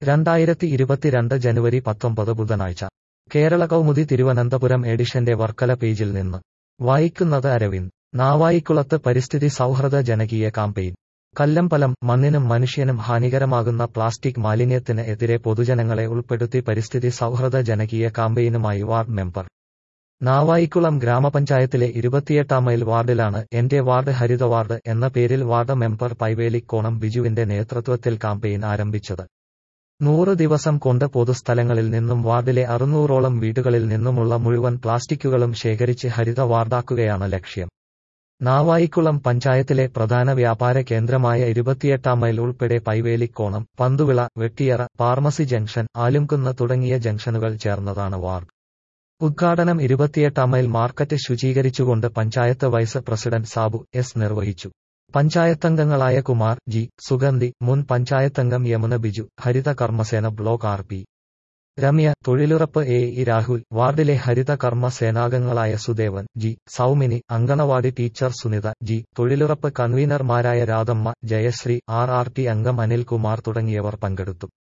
രണ്ടായിരത്തി ഇരുപത്തിരണ്ട് ജനുവരി പത്തൊമ്പത് ബുധനാഴ്ച കേരള കൗമുദി തിരുവനന്തപുരം എഡിഷന്റെ വർക്കല പേജിൽ നിന്ന് വായിക്കുന്നത് അരവിന്ദ് നാവായിക്കുളത്ത് പരിസ്ഥിതി സൗഹൃദ ജനകീയ കാമ്പയിൻ കല്ലമ്പലം മണ്ണിനും മനുഷ്യനും ഹാനികരമാകുന്ന പ്ലാസ്റ്റിക് മാലിന്യത്തിന് എതിരെ പൊതുജനങ്ങളെ ഉൾപ്പെടുത്തി പരിസ്ഥിതി സൗഹൃദ ജനകീയ കാമ്പയിനുമായി വാർഡ് മെമ്പർ നാവായിക്കുളം ഗ്രാമപഞ്ചായത്തിലെ ഇരുപത്തിയെട്ടാം മൈൽ വാർഡിലാണ് എന്റെ വാർഡ് ഹരിത വാർഡ് എന്ന പേരിൽ വാർഡ് മെമ്പർ പൈവേലിക്കോണം ബിജുവിന്റെ നേതൃത്വത്തിൽ കാമ്പയിൻ ആരംഭിച്ചത് നൂറ് ദിവസം കൊണ്ട് പൊതുസ്ഥലങ്ങളിൽ നിന്നും വാർഡിലെ അറുന്നൂറോളം വീടുകളിൽ നിന്നുമുള്ള മുഴുവൻ പ്ലാസ്റ്റിക്കുകളും ശേഖരിച്ച് ഹരിത വാർഡാക്കുകയാണ് ലക്ഷ്യം നാവായിക്കുളം പഞ്ചായത്തിലെ പ്രധാന വ്യാപാര കേന്ദ്രമായ ഇരുപത്തിയെട്ടാം മൈൽ ഉൾപ്പെടെ പൈവേലിക്കോണം പന്തുവിള വെട്ടിയറ ഫാർമസി ജംഗ്ഷൻ ആലുംകുന്ന് തുടങ്ങിയ ജംഗ്ഷനുകൾ ചേർന്നതാണ് വാർഡ് ഉദ്ഘാടനം ഇരുപത്തിയെട്ടാം മൈൽ മാർക്കറ്റ് ശുചീകരിച്ചുകൊണ്ട് panchayat vice president Sabu S നിർവഹിച്ചു പഞ്ചായത്തംഗങ്ങളായ കുമാർ ജി സുഗന്ധി മുൻ പഞ്ചായത്തംഗം Yamuna Biju Haritha Karmasena block R P Ramya തൊഴിലുറപ്പ് എ ഇ രാഹുൽ വാർഡിലെ ഹരിത കർമ്മ സേനാംഗങ്ങളായ Sudevan G Soumini anganwadi teacher Sunitha G തൊഴിലുറപ്പ് കൺവീനർമാരായ Radhamma Jayasree R R T അംഗം അനിൽകുമാർ തുടങ്ങിയവർ പങ്കെടുത്തു